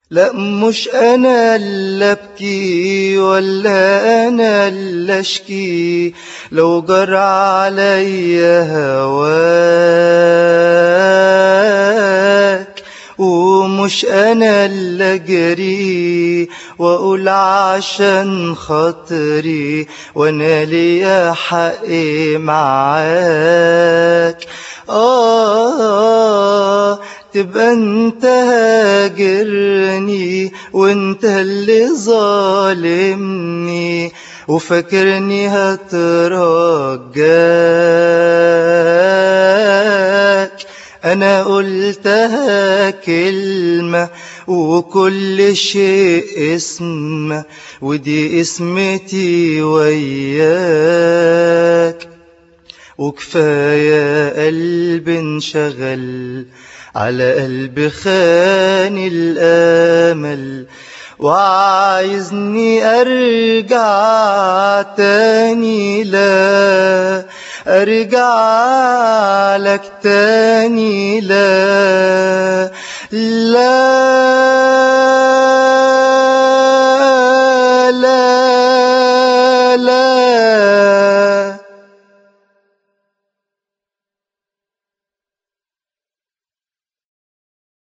لا مش انا اللي ابكي ولا انا اللي اشكي لو جرى عليا هواك ومش انا اللي اجري واقول عشان خاطري وانا ليا حق معاك آه تبقى انت هاجرني وانت اللي ظالمني وفاكرني هترجاك انا قلتها كلمة وكل شيء اسم ودي اسمتي وياك وكفاية قلب انشغل على قلب خان الامل وعايزني ارجع تاني لا ارجع لك تاني لا لا لا لا